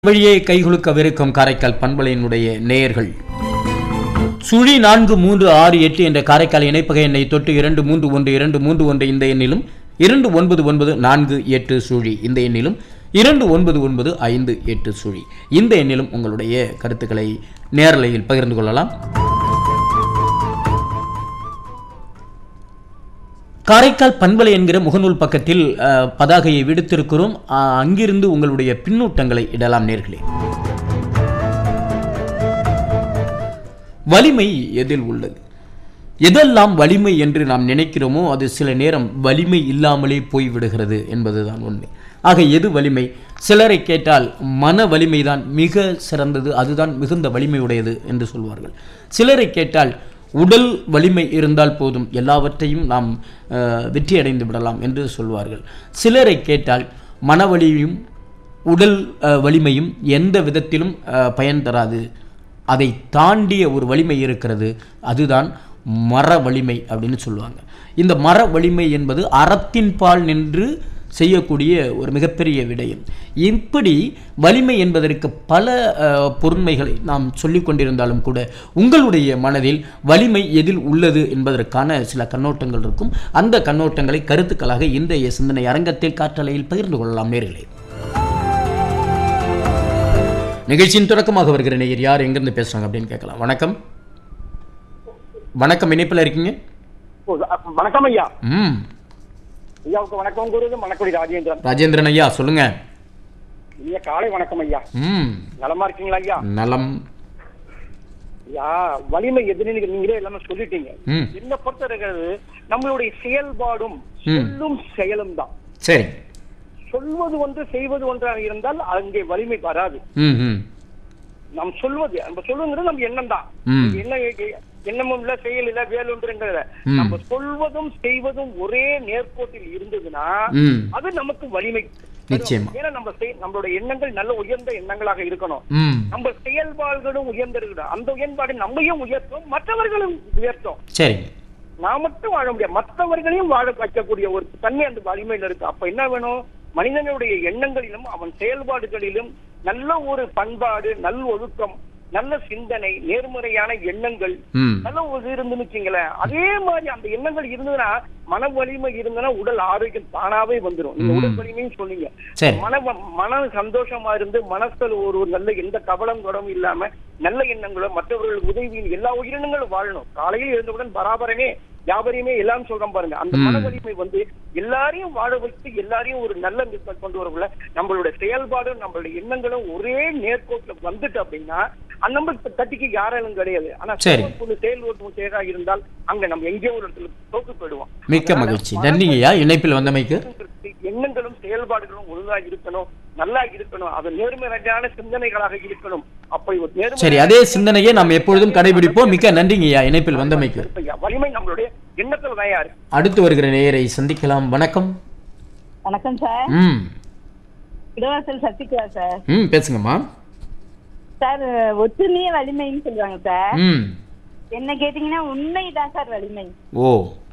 வழியே கைகுலுக்கவிருக்கும் காரைக்கால் பண்பலையினுடைய நேயர்கள் சுழி நான்கு மூன்று ஆறு எட்டு என்ற காரைக்கால் இணைப்பக எண்ணை தொட்டு இரண்டு மூன்று ஒன்று இரண்டு மூன்று ஒன்று இந்த எண்ணிலும் இரண்டு ஒன்பது ஒன்பது நான்கு எட்டு சுழி இந்த எண்ணிலும் இரண்டு ஒன்பது ஒன்பது ஐந்து எட்டு சுழி இந்த எண்ணிலும் உங்களுடைய கருத்துக்களை நேரலையில் பகிர்ந்து கொள்ளலாம் காரைக்கால் பண்பலை என்கிற முகநூல் பக்கத்தில் அஹ், பதாகையை விடுத்திருக்கிறோம் அஹ், அங்கிருந்து உங்களுடைய பின்னூட்டங்களை இடலாம் நேர்களே வலிமை எதில் உள்ளது எதெல்லாம் வலிமை என்று நாம் நினைக்கிறோமோ அது சில நேரம் வலிமை இல்லாமலே போய்விடுகிறது என்பதுதான் உண்மை ஆக எது வலிமை சிலரை கேட்டால் மன வலிமைதான் மிக சிறந்தது அதுதான் மிகுந்த வலிமையுடையது என்று சொல்வார்கள் சிலரை கேட்டால் உடல் வலிமை இருந்தால் போதும் எல்லாவற்றையும் நாம் அஹ், வெற்றி அடைந்து விடலாம் என்று சொல்வார்கள் சிலரை கேட்டால் மனவலியும் உடல் அஹ், வலிமையும் எந்த விதத்திலும் அஹ், பயன் தராது அதை தாண்டிய ஒரு வலிமை இருக்கிறது அதுதான் மர வலிமை அப்படின்னு சொல்லுவாங்க இந்த மர வலிமை என்பது அறத்தின் பால் நின்று செய்யக்கூடிய ஒரு மிகப்பெரிய விடயம் இப்படி வலிமை என்பதற்கு பல அஹ், பொருண்மைகளை நாம் சொல்லிக் கொண்டிருந்தாலும் கூட உங்களுடைய மனதில் வலிமை எதில் உள்ளது என்பதற்கான சில கண்ணோட்டங்கள் இருக்கும் அந்த கண்ணோட்டங்களை கருத்துக்களாக இன்றைய சிந்தனை அரங்கத்தில் காற்றலையில் பகிர்ந்து கொள்ளலாம் நேர்களே நிகழ்ச்சியின் தொடக்கமாக வருகிற நேயர் யார் எங்கிருந்து பேசுறாங்க அப்படின்னு கேட்கலாம் வணக்கம் வணக்கம் இணைப்பில் இருக்கீங்க ஓ, அ- வணக்கம் ஐயா ம் ஐயாவுக்கு வணக்கம் கூறுவது மணக்குடி ராஜேந்திரன் ராஜேந்திரன் ஐயா சொல்லுங்க ஐயா காலை வணக்கம் ஐயா ம் நலமா இருக்கீங்களா ஐயா நலம் ஐயா வலிமை எதுன்னு நீங்க- நீங்களே எல்லாமே சொல்லிட்டீங்க ம் என்ன பொறுத்த இருக்கிறது நம்மளுடைய செயல்பாடும் ம். சொல்லும் செயலும் தான் சரி சொல்வது ஒன்று செய்வது ஒன்றாக இருந்தால் அங்கே வலிமை வராது ம் ம் நாம் சொல்வது நம்ம சொல்லுங்கிறது நம்ம எண்ணம் தான் ம். என்ன எண்ணமும் இல்ல செயல் இல்ல வேலொன்றுங்கிறத ம். நம்ம சொல்வதும் செய்வதும் ஒரே நேர்கோட்டில் இருந்ததுன்னா ம் அது நமக்கு வலிமை நிச்சயமா ஏன்னா நம்ம செய்- நம்மளுடைய எண்ணங்கள் நல்ல உயர்ந்த எண்ணங்களாக இருக்கணும் ம் நம்ம செயல்பாடுகளும் உயர்ந்திருக்கணும் அந்த உயர்பாடு நம்மையும் உயர்த்தும் மற்றவர்களும் உயர்த்தும் சரிங்க நான் மட்டும் வாழ முடியாது மற்றவர்களையும் வாழ வைக்கக்கூடிய ஒரு தன்மை அந்த வலிமையில இருக்கு அப்ப என்ன வேணும் மனிதனுடைய எண்ணங்களிலும் அவன் செயல்பாடுகளிலும் நல்ல ஒரு பண்பாடு நல் ஒழுக்கம் நல்ல சிந்தனை நேர்மறையான எண்ணங்கள் ம் நல்ல ஒரு இருந்துன்னு வச்சுங்களேன் அதே மாதிரி அந்த எண்ணங்கள் இருந்ததுன்னா மன வலிமை இருந்ததுன்னா உடல் ஆரோக்கியம் தானாவே வந்துடும் நீங்க ம். உடல் வலிமையும் சொன்னீங்க சரி மன மன சந்தோஷமா இருந்து மனசுல ஒரு ஒரு நல்ல எந்த கவலம் குடம் இல்லாம நல்ல எண்ணங்களும் மற்றவர்களுக்கு உதவியும் எல்லா உயிரினங்களும் வாழணும் காலையில் எழுந்தவுடன் பராபரமே யாவரையுமே எல்லாம் சொல்றோம் பாருங்க அந்த ம். மன வலிமை வந்து எல்லாரையும் வாழ வைத்து எல்லாரையும் ஒரு நல்ல நிறுத்தம் கொண்டு வரக்குள்ள நம்மளுடைய செயல்பாடும் நம்மளுடைய எண்ணங்களும் ஒரே நேர்கோட்டுல வந்துட்டு அப்படின்னா அந்த நம்ம தட்டிக்கு யாராலும் கிடையாது ஆனா சரி. செயல் செயல் ஓட்டும் செயலாக இருந்தால் அங்க நம்ம எங்கேயோ ஒரு இடத்துல தோத்து போயிடுவோம் மிக்க அதனால மகிழ்ச்சி மன நன்றிங்க ஐயா இணைப்பில் வந்தமைக்கு எண்ணங்களும் செயல்பாடுகளும் ஒழுங்கா இருக்கணும் நல்லா இருக்கணும் அது நேர்மறையான சிந்தனைகளாக இருக்கணும் அப்படி ஒரு நேர்மறை சரி அதே சிந்தனையை நாம் எப்பொழுதும் கடைபிடிப்போம் மிக்க நன்றிங்க ஐயா இணைப்பில் வந்தமைக்கு ஐயா, வலிமை நம்மளுடைய எண்ணத்துல தான் யாரு அடுத்து வருகிற நேயரை சந்திக்கலாம் வணக்கம் வணக்கம் சார் ம் இடவாசல் சசிகலா சார் ம் பேசுங்கம்மா சார் ஒற்றுமையே வலிமைன்னு சொல்லுவாங்க சார் ம் என்ன கேட்டீங்கன்னா உண்மைதான் சார் வலிமை ஓ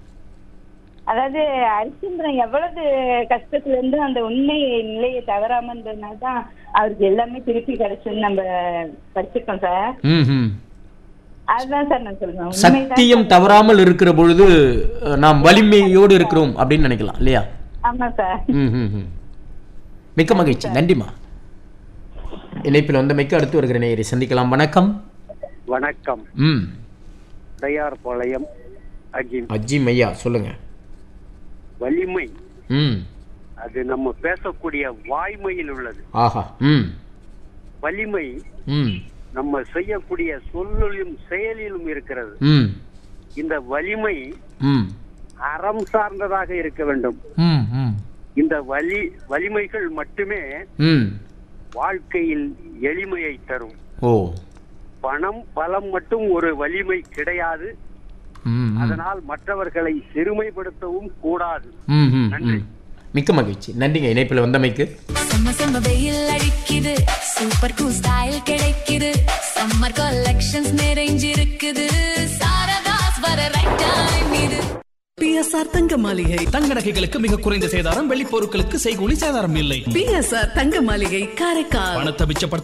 அதாவது ஹரிச்சந்திரன் எவ்வளவு கஷ்டத்துல இருந்து அந்த உண்மை நிலையை தவறாமன்றதுனால தான் அவருக்கு எல்லாமே திருப்பி கிடைச்சுன்னு நம்ம படிச்சிருக்கோம் சார் ம் ம் அதுதான் சார் நான் சொல்றேன் உண்மைதான் சத்தியம் சார். தவறாமல் இருக்கிற பொழுது அஹ், நாம் வலிமையோடு இருக்கிறோம் அப்படின்னு நினைக்கலாம் இல்லையா ஆமா சார் ம் ம் ம் மிக்க மகிழ்ச்சி நன்றிம்மா இணைப்பில் வந்தமைக்கு அடுத்து வருகிற நேயரை சந்திக்கலாம் வணக்கம் வணக்கம் ம் தயார் பாளையம் அஜிம் அஜிம் ஐயா சொல்லுங்க வலிமை ம் அது நம்ம பேசக்கூடிய வாய்மையில் உள்ளது ஆஹா ம் வலிமை ம் நம்ம செய்யக்கூடிய சொல்லிலும் செயலிலும் இருக்கிறது ம் இந்த வலிமை ம் அறம் சார்ந்ததாக இருக்க வேண்டும் ம் ம் இந்த வலி வலிமைகள் மட்டுமே ம் வாழ்க்கையில் எளிமையை தரும் ஓ பணம் பலம் மட்டும் ஒரு வலிமை கிடையாது ம் ம். அதனால் மற்றவர்களை சிறுமைப்படுத்தவும் கூடாது ம் ம் நன்றி. ம் மிக்க மகிழ்ச்சி நன்றிங்க இணைப்பில் வந்தமைக்கு செம்ம செம்ம வெயில் அடிக்குது சூப்பர் கூல் ஸ்டைல் கிடைக்குது சம்மர் கலெக்ஷன்ஸ் நிறைஞ்சிருக்குது சாரதாஸ் வர ரைட் டைம் இது பிஎஸ்ஆர் தங்க மாளிகை தங்க நகைகளுக்கு மிக குறைந்த சேதாரம் வெள்ளி பொருட்களுக்கு செய்கூலி சேதாரம் இல்லை பிஎஸ்ஆர் தங்க மாளிகை காரைக்கால் பணத்தை மிச்சப்படுத்த